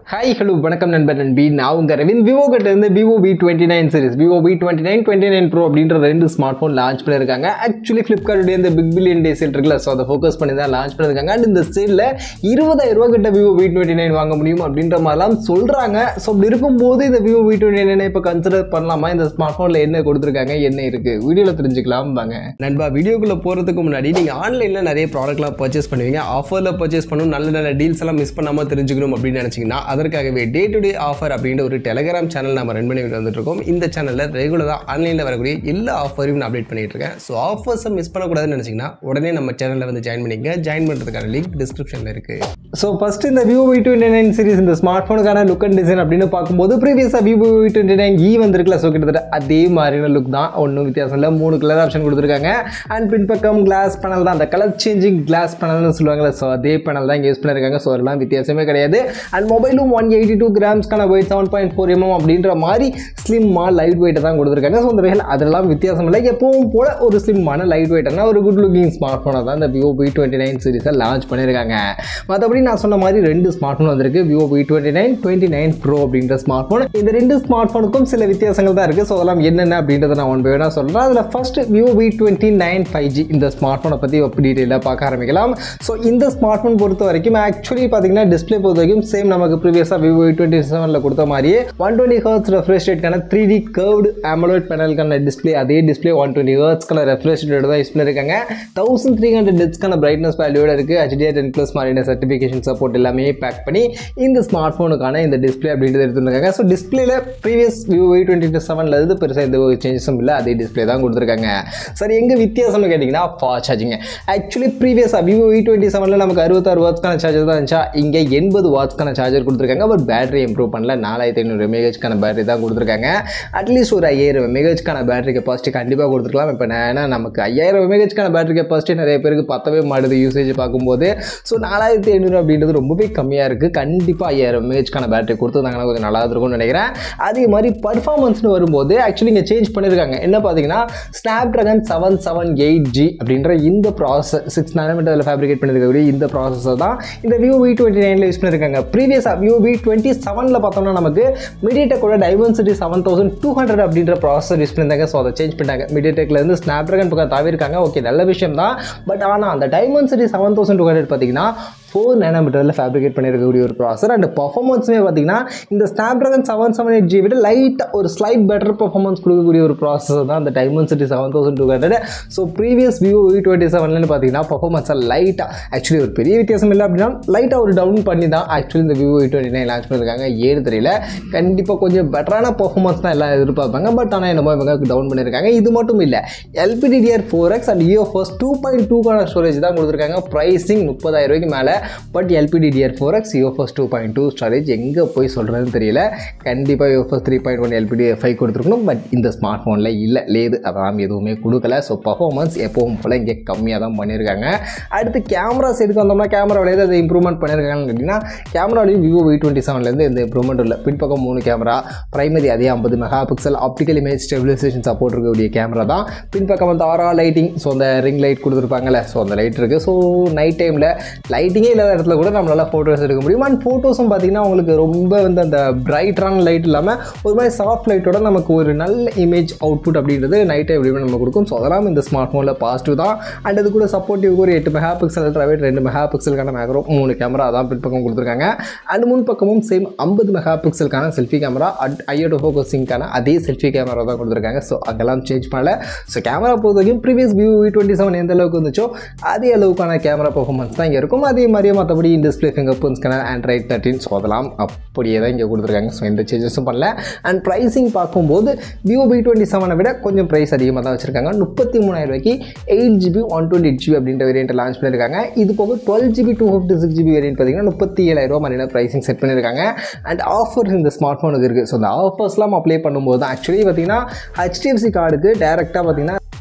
hi hello வணக்கம் நண்பர் நண்பி நான் உங்கள் ரவிந்த் விவோ கிட்ட இருந்து Vivo V twenty nine series Vivo V twenty nine twenty nine pro அப்படின்ற ரெண்டு ஸ்மார்ட் ஃபோன் லான்ச் பண்ணியிருக்காங்க ஆக்சுவலி ஃப்ளிப்கார்ட்டுடைய இந்த பிக் பில்லியன் டே சேல் இருக்குல்ல ஸோ அதை ஃபோக்கஸ் பண்ணி தான் லான்ச் பண்ணியிருக்காங்க அண்ட் இந்த சேலில் இருபதாயிரம் ரூபா கிட்ட விவோ வி டுவெண்ட்டி நைன் வாங்க முடியும் அப்படின்ற மாதிரிலாம் சொல்கிறாங்க ஸோ அப்படி இருக்கும்போது இந்த விவோ வி டுவெண்ட்டி நைனை இப்போ கன்சிடர் பண்ணலாமா இந்த ஸ்மார்ட் ஃபோனில் என்ன கொடுத்துருக்காங்க என்ன இருக்குது வீடியோவில் தெரிஞ்சுக்கலாம் வாங்க நண்பா வீடியோக்குள்ளே போகிறதுக்கு முன்னாடி நீங்கள் ஆன்லைனில் நிறைய ப்ராடக்ட்லாம் பர்ச்சேஸ் பண்ணுவீங்க ஆஃபரில் பர்ச்சேஸ் பண்ணணும் நல்ல நல்ல டீல்ஸ் எல்லாம் மிஸ் பண்ணாமல் தெரிஞ்சுக்கணும் அப்படின்னு நினச்சிங்கன்னா அதற்காகவே டே டு டே ஆஃபர் அப்படின்ற ஒரு டெலகிராம் சேனல் நம்ம ரன் பண்ணி வந்துட்டு இருக்கோம் இந்த சேனலில் ரெகுலராக ஆன்லைனில் வரக்கூடிய எல்லா ஆஃபரையும் நான் அப்டேட் பண்ணிட்டு இருக்கேன் ஸோ ஆஃபர்ஸை மிஸ் பண்ணக்கூடாதுன்னு நினச்சிங்கன்னா உடனே நம்ம சேனலில் வந்து ஜாயின் பண்ணிங்க ஜாயின் பண்ணுறதுக்கான லிங்க் டிஸ்கிரிப்ஷனில் இருக்குது ஸோ ஃபர்ஸ்ட் இந்த Vivo V twenty nine series இந்த ஸ்மார்ட் ஃபோனுக்கான லுக் அண்ட் டிசைன் அப்படின்னு பார்க்கும்போது ப்ரீவியஸாக Vivo V twenty nine E வந்திருக்குல்ல ஸோ கிட்டத்தட்ட அதே மாதிரியான லுக் தான் ஒன்றும் வித்தியாசம் இல்லை மூணு கலர் ஆப்ஷன் கொடுத்துருக்காங்க அண்ட் பின்பக்கம் கிளாஸ் பேனல் தான் அந்த கலர் சேஞ்சிங் கிளாஸ் பேனல்னு சொல்லுவாங்கல்ல ஸோ அதே பேனல் தான் யூஸ் பண்ணியிருக்காங்க ஸோ அதெல்லாம் வித்தியாசமே கிடையாது அண்ட் மொபைலும் ஒன் எயிட்டி டூ கிராம்ஸ்க்கான weight seven point four mm அப்படின்ற மாதிரி ஸ்லிம்மாக லைட் வெயிட்டை தான் கொடுத்துருக்காங்க ஸோ அந்த வகையில் அதெல்லாம் வித்தியாசம் இல்லை எப்பவும் போல ஒரு ஸ்லிம்மான லைட் வெயிட்டான ஒரு குட் லுக்கிங் ஸ்மார்ட் ஃபோனை தான் இந்த விவோ வி டுவெண்ட்டி நைன் சீரிஸை லான்ச் பண்ணியிருக்காங்க மற்றபடி நான் சொன்ன மாதிரி ரெண்டு ஸ்மார்ட் ஃபோன் வந்திருக்கு Vivo V twenty nine twenty nine pro அப்படின்ற ஸ்மார்ட் ஃபோன் இந்த ரெண்டு ஸ்மார்ட் ஃபோனுக்கும் சில வித்தியாசங்கள் தான் இருக்குது ஸோ அதெல்லாம் என்னென்ன அப்படின்றத நான் ஒன் பை ஒன்னாக சொல்கிறேன் அதில் first Vivo V twenty nine five G இந்த ஸ்மார்ட் ஃபோனை பற்றி டீட்டெயிலாக பார்க்க ஆரம்பிக்கலாம் ஸோ இந்த ஸ்மார்ட் ஃபோன் பொறுத்த வரைக்கும் ஆக்சுவலி பார்த்தீங்கன்னா டிஸ்பிளே பொறுத்த வரைக்கும் சேம் நமக்கு ப்ரீவியஸாக விவோ வி டுவெண்ட்டி செவனில் கொடுத்த மாதிரியே ஒன் டுவெண்ட்டி ஹர்ட்ஸ் ரெஃப்ரெஷ் ரேட்கான த்ரீ டி கர்வ்டு AMOLED பேனலுக்கான டிஸ்பிளே அதே டிஸ்பிளே ஒன் டுவெண்ட்டி ஹர்ட்ஸ்க்கான ரெஃப்ரெஷ் ரேட் தான் யூஸ் பண்ணியிருக்காங்க தௌசண்ட் த்ரீ ஹண்ட்ரட் டெட்ஸ்க்கான பிரைட்னஸ் வேல்யூட இருக்குது ஹெச்டிஆர் டென் ப்ளஸ் மாதிரியான சர்டிஃபிகேஷன் சப்போர்ட் எல்லாமே பேக் பண்ணி இந்த ஸ்மார்ட் ஃபோனுக்கான இந்த டிஸ்பிளே அப்படின்றது எடுத்துருக்காங்க ஸோ டிஸ்பிளேல ப்ரீவியஸ் விவோ வி டுவெண்ட்டி செவனில் இருந்து பெருசாக எந்த ஒரு சேஞ்சஸும் இல்லை அதே டிஸ்பிளே தான் கொடுத்துருக்காங்க சரி எங்கே வித்தியாசம்னு கேட்டிங்கன்னா ஃபாஸ்ட் சார்ஜிங் ஆக்சுவலி ப்ரீவியஸாக விவோ வி டுவெண்ட்டி செவனில் நமக்கு அறுபத்தாறு வாட்ஸ்க்கான சார்ஜர் தான் இருந்துச்சா இங்கே எண்பது வாட்ஸ்க்கான சார்ஜர் கொடுத்துருக்காங்க பட் பேட்டரி இம்ப்ரூவ் பண்ணல நாலாயிரத்தி ஐநூறு எம்ஏஹெச்க்கான பேட்டரி தான் கொடுத்துருக்காங்க அட்லீஸ்ட் ஒரு ஐயாயிரம் எம்ஏஹெச்க்கான பேட்டரி கெப்பாசிட்டி கண்டிப்பாக கொடுத்துருக்கலாம் இப்போ நான் ஏன்னா நமக்கு ஐயாயிரம் எம்ஏஹெச்க்கான பேட்டரி கெப்பாசிட்டி நிறைய பேருக்கு பத்தவே மாட்டுது யூசேஜ் பார்க்கும்போது ஸோ நாலாயிரத்தி ஐநூறு அப்படின்றது ரொம்பவே கம்மியாக இருக்குது கண்டிப்பாக ஐயாயிரம் எம்ஏஹெச்க்கான பேட்டரி கொடுத்துருந்தாங்கன்னா கொஞ்சம் நல்லா இருக்கும்னு நினைக்கிறேன் அதே மாதிரி பர்ஃபார்மன்ஸ்னு வரும்போது ஆக்சுவலி இங்கே சேஞ்ச் பண்ணியிருக்காங்க என்ன பார்த்தீங்கன்னா Snapdragon seven seven eight G அப்படின்ற இந்த ப்ராசஸ் சிக்ஸ் நேனோமீட்டரில் ஃபேப்ரிகேட் பண்ணியிருக்கக்கூடிய இந்த ப்ராசஸர் தான் இந்த விவோ வி டுவெண்ட்டி நைனில் யூஸ் பண்ணியிருக்காங்க ப்ரீவியஸாக விவோ வி டுவெண்ட்டி செவனில் பார்த்தோம்னா நமக்கு மீடியடெக்கோட Dimensity seven thousand two hundred அப்படின்ற ப்ராசஸர் யூஸ் பண்ணியிருந்தாங்க ஸோ அதை சேஞ்ச் பண்ணிட்டாங்க மீடியடெக்லேருந்து ஸ்னாப் ட்ராகன் பக்கம் தாவிருக்காங்க ஓகே நல்ல விஷயம் தான் பட் ஆனால் அந்த Dimensity seven thousand two hundred பார்த்தீங்கன்னா ஃபோர் நேனோமீட்டரில் ஃபேப்ரிகேட் பண்ணியிருக்கக்கூடிய ஒரு ப்ராசர் அண்ட் பர்ஃபார்மன்ஸுமே பார்த்தீங்கன்னா இந்த Snapdragon seven seven eight G விட லைட்டாக ஒரு ஸ்லைட் பெட்டர் பர்ஃபார்மன்ஸ் கொடுக்கக்கூடிய ஒரு ப்ராசஸர் தான் அந்த Dimensity seven thousand two hundred so previous Vivo V twenty செவன்லன்னு பார்த்தீங்கன்னா பர்ஃபார்மன்ஸை லைட்டாக ஆக்சுவலி ஒரு பெரிய வித்தியாசம் இல்லை அப்படின்னா லைட்டாக ஒரு டவுன் பண்ணி தான் ஆக்சுவலி இந்த Vivo V twenty nine launch பண்ணியிருக்காங்க ஏழு தெரியல கண்டிப்பாக கொஞ்சம் பெட்டரான பர்ஃபார்மன்ஸ் தான் எல்லாம் எதிர்பார்ப்பாங்க பட் ஆனால் என்னமோ இவங்க டவுன் பண்ணியிருக்காங்க இது மட்டும் இல்லை LPDDR four X and UFS two point டூக்கான ஸ்டோரேஜ் தான் கொடுத்துருக்காங்க ப்ரைஸிங் முப்பதாயிரம் ரூபாய்க்கு மேலே but LPDDR four X UFS two point two storage எங்கே போய் சொல்கிறதுன்னு தெரியல கண்டிப்பாக UFS three point one LPDDR five கொடுத்துருக்கணும் பட் இந்த ஸ்மார்ட் ஃபோனில் இல்லை லேது அதெல்லாம் எதுவுமே கொடுக்கல ஸோ பர்ஃபார்மன்ஸ் எப்பவும் போல் இங்கே கம்மியாக தான் பண்ணியிருக்காங்க அடுத்து கேமரா சைடுக்கு வந்தோம்னா கேமராவில் எது அதை இம்ப்ரூவ்மெண்ட் பண்ணியிருக்காங்கன்னு கேட்டிங்கன்னா கேமராலையும் விவோ வி டுவெண்ட்டி செவன்லேருந்து எந்த இம்ப்ரூவ்மெண்ட் இல்லை பின்பக்கம் மூணு கேமரா பிரைமரி அதே ஐம்பது mega pixel optical image stabilisation support இருக்கக்கூடிய கேமரா தான் பின்பக்கம் வந்து ஆரா லைட்டிங் ஸோ அந்த ரிங் லைட் கொடுத்துருப்பாங்கல்ல ஸோ அந்த லைட் இருக்குது ஸோ நைட் டைமில் லைட்டிங்கே இல்லாத இடத்துல கூட நம்மளால் ஃபோட்டோஸ் எடுக்க முடியும் அண்ட் ஃபோட்டோஸும் பார்த்திங்கன்னா உங்களுக்கு ரொம்ப வந்து அந்த பிரைட்டான லைட் இல்லாமல் ஒரு மாதிரி சாஃப்ட் லைட்டோட நமக்கு ஒரு நல்ல இமேஜ் அவுட்புட் அப்படின்றது நைட் டைம் எப்படி நம்ம கொடுக்கும் ஸோ அதெல்லாம் இந்த ஸ்மார்ட் ஃபோனில் பாசிட்டிவ் தான் அண்ட் அது கூட சப்போர்ட்டிவ் ஒரு எட்டு மெகா பிக்சல் அல்ட்ராவேட் ரெண்டு மெகா பிக்சலுக்கான மேக்ரோ மூணு கேமரா அதான் பின்பக்கம் கொடுத்துருக்காங்க அண்ட் முன் பக்கமும் சேம் ஐம்பது மெகா பிக்சலுக்கான செல்ஃபி கேமரா அட் ஐயோட ஃபோக்கஸிங்கான அதே செல்ஃபி கேமரா தான் கொடுத்துருக்காங்க ஸோ அங்கெல்லாம் சேஞ்ச் பண்ணல ஸோ கேமரா பொறுத்த வரைக்கும் previous Vivo V twenty seven எந்த அளவுக்கு இருந்துச்சோ அதே அளவுக்கான கேமரா பர்ஃபார்மன்ஸ் தான் இங்கே இருக்கும் அதே மாதிரியே மற்றபடி display fingerprint scanner Android thirteen so அதெல்லாம் அப்படியே தான் இங்கே கொடுத்துருக்காங்க ஸோ எந்த சேஞ்சஸும் பண்ணல அண்ட் ப்ரைஸிங் பார்க்கும்போது விவோ பி டுவெண்ட்டி செவனை விட கொஞ்சம் ப்ரைஸ் அதிகமாக தான் வச்சிருக்காங்க முப்பத்தி மூணாயிரம் ரூபாய்க்கு eight GB one twenty eight GB அப்படின்ற வேரியன்ட் லான்ச் பண்ணியிருக்காங்க இது போக twelve GB two fifty six GB variant பார்த்தீங்கன்னா முப்பத்தி ஏழாயிரம் ரூபா மாதிரியான ப்ரைஸிங் செட் பண்ணியிருக்காங்க அண்ட் ஆஃபர்ஸ் இந்த ஸ்மார்ட் ஃபோனுக்கு இருக்குது ஸோ அந்த ஆஃபர்ஸ்லாம் அப்ளை பண்ணும்போது தான் ஆக்சுவலி பார்த்தீங்கன்னா ஹெச்டிஎஃப்சி கார்டுக்கு டேரெக்டாக பார்த்தீங்கன்னா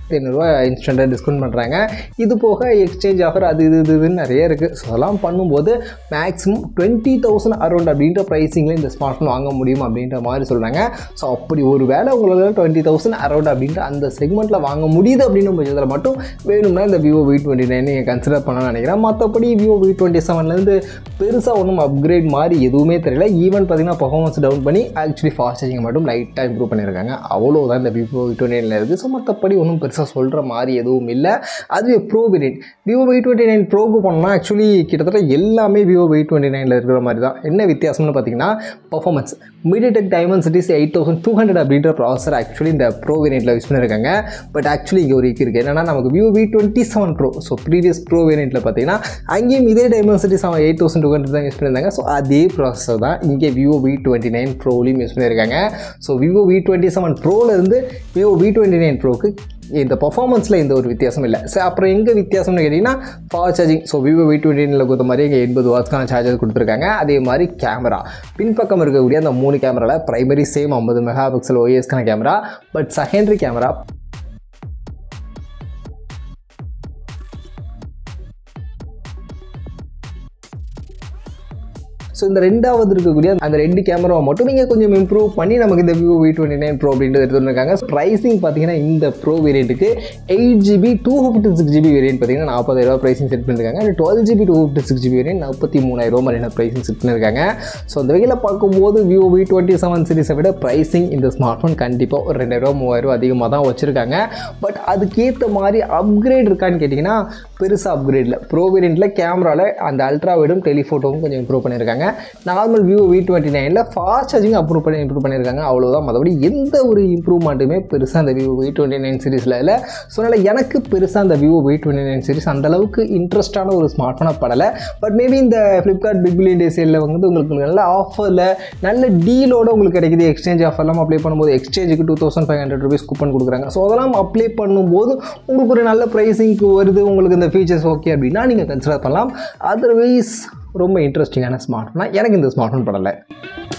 ஐநூறுரூவா இன்ஸ்டண்ட்டாக டிஸ்கவுண்ட் பண்ணுறாங்க இது போக எக்ஸ்சேஞ்ச் ஆஃபர் அது இது இது இதுன்னு நிறைய இருக்குது ஸோ அதெல்லாம் பண்ணும்போது மேக்ஸிமம் டுவெண்ட்டி தௌசண்ட் அரௌண்ட் அப்படின்ற ப்ரைஸிங்கில் இந்த ஸ்மார்ட் ஃபோன் வாங்க முடியும் அப்படின்ற மாதிரி சொல்கிறாங்க ஸோ அப்படி ஒரு வேளை உங்களால் டுவெண்ட்டி தௌசண்ட் அரௌண்ட் அப்படின்ற அந்த செக்மெண்ட்டில் வாங்க முடியுது அப்படின்னு பட்சத்தில் மட்டும் வேணும்னா இந்த விவோ வி டுவெண்ட்டி நைன் நீங்கள் கன்சிடர் பண்ணலாம்னு நினைக்கிறேன் மற்றபடி விவோ வி டுவெண்ட்டி செவன்லேருந்து பெருசாக ஒன்றும் அப்கிரேட் மாதிரி எதுவுமே தெரியல ஈவன் பார்த்தீங்கன்னா பர்ஃபார்மன்ஸ் டவுன் பண்ணி ஆக்சுவலி ஃபாஸ்ட் சார்ஜிங் மட்டும் லைட்டாக இம்ப்ரூவ் பண்ணியிருக்காங்க அவ்வளோதான் இந்த விவோ வி டுவெண்ட்டி நைனில் இருக்குது ஸோ மற்றபடி ஒன்றும் பெருசாக சொல்கிற மாதிரி எதுவும் இல்லை அதுவே pro variant Vivo V twenty nine ப்ரோக்கு போனோம்னா ஆக்சுவலி கிட்டத்தட்ட எல்லாமே விவோ வி டுவெண்ட்டி நைனில் இருக்கிற மாதிரி தான் என்ன வித்தியாசம்னு பார்த்தீங்கன்னா performance MediaTek Dimensity eight thousand two hundred அப்படின்ற ப்ராசர் ஆக்சுவலி இந்த ப்ரோ வேரியண்ட்டில் யூஸ் பண்ணியிருக்காங்க பட் ஆக்சுவலி இங்கே ஒரு இருக்குது என்னன்னா நமக்கு Vivo V twenty seven pro so previous pro வேரியண்ட்டில் பார்த்தீங்கன்னா அங்கேயும் இதே டைமண்ட் சிட்டிஸ் அவன் எயிட் தௌசண்ட் டூ ஹண்ட்ரட் தான் யூஸ் பண்ணியிருந்தாங்க ஸோ அதே ப்ராசஸர் தான் இங்கே விவோ வி டுவெண்ட்டி நைன் ப்ரோலையும் யூஸ் பண்ணியிருக்காங்க so Vivo V twenty seven ப்ரோலேருந்து விவோ வி டுவெண்ட்டி நைன் ப்ரோக்கு இந்த பர்ஃபார்மன்ஸில் எந்த ஒரு வித்தியாசம் இல்லை ஸோ அப்புறம் எங்கே வித்தியாசம்னு கேட்டிங்கன்னா fast charging so Vivo V டுவெண்ட்டினில் கொடுத்த மாதிரி இங்கே எண்பது வாட்ஸ்க்கான சார்ஜர் கொடுத்துருக்காங்க அதே மாதிரி கேமரா பின்பக்கம் இருக்கக்கூடிய அந்த மூணு கேமராவில் ப்ரைமரி சேம் ஐம்பது மெகா பிக்சல் ஓஎஸ்க்கான camera but secondary camera so இந்த ரெண்டாவது இருக்கக்கூடிய அந்த ரெண்டு கேமராவை மட்டும் நீங்கள் கொஞ்சம் இம்ப்ரூவ் பண்ணி நமக்கு இந்த Vivo V twenty nine pro அப்படின்றது எடுத்து வந்திருக்காங்க ப்ரைஸிங் பார்த்தீங்கன்னா இந்த ப்ரோ வேரியண்ட்டுக்கு eight GB two fifty six GB variant பார்த்தீங்கன்னா நாற்பதாயிரரூவா ப்ரைஸிங் செட் பண்ணியிருக்காங்க and twelve GB two fifty six GB variant நாற்பத்தி மூணாயிரரூவா மாதிரியான ப்ரைஸிங் செட் பண்ணியிருக்காங்க ஸோ அந்த வகையில் பார்க்கும்போது விவோ வி டுவெண்ட்டி செவன் சீரிஸை விட ப்ரைஸிங் இந்த ஸ்மார்ட் ஃபோன் கண்டிப்பாக ஒரு ரெண்டாயிரரூவா மூவாயிரரூவா அதிகமாக தான் வச்சுருக்காங்க பட் அதுக்கேற்ற மாதிரி அப்கிரேட் இருக்கான்னு கேட்டிங்கன்னா பெருசாக அப்கிரேட் இல்லை ப்ரோ வேரியண்ட்டில் கேமராவில் அந்த அல்ட்ரா வைடும் டெலிஃபோட்டோவும் கொஞ்சம் இம்ப்ரூவ் பண்ணியிருக்காங்க நார்மல் விவோ வி டுவெண்ட்டி நைனில் ஃபாஸ்ட் சார்ஜிங் அப்ரூவ் பண்ணி இம்ப்ரூவ் பண்ணியிருக்காங்க அவ்வளோதான் மற்றபடி எந்த ஒரு இம்ப்ரூவ்மெண்ட்டுமே பெருசாக அந்த விவோ வி டுவெண்ட்டி நைன் சீரிஸில் இல்லை ஸோ அதனால் எனக்கு பெருசாக அந்த Vivo V twenty nine series அந்தளவுக்கு இன்ட்ரெஸ்டான ஒரு ஸ்மார்ட் ஃபோனாக படலை பட் மேபி இந்த ஃப்ளிப்கார்ட் பிக் பில்லியன் டே சேலில் வந்து உங்களுக்கு நல்ல ஆஃபரில் நல்ல டீலோட உங்களுக்கு கிடைக்குது எக்ஸ்சேஞ்ச் ஆஃபர்லாம் அப்ளை பண்ணும்போது எக்ஸ்சேஞ்சுக்கு two thousand five hundred rupees coupon கொடுக்குறாங்க ஸோ அதெல்லாம் அப்ளை பண்ணும்போது உங்களுக்கு ஒரு நல்ல ப்ரைஸிங்க்கு வருது உங்களுக்கு இந்த ஃபீச்சர்ஸ் ஓகே அப்படின்னா நீங்கள் கன்சிடர் பண்ணலாம் அதர்வைஸ் ரொம்ப இன்ட்ரெஸ்டிங்கான ஸ்மார்ட் ஃபோனாக எனக்கு இந்த ஸ்மார்ட் ஃபோன் படலை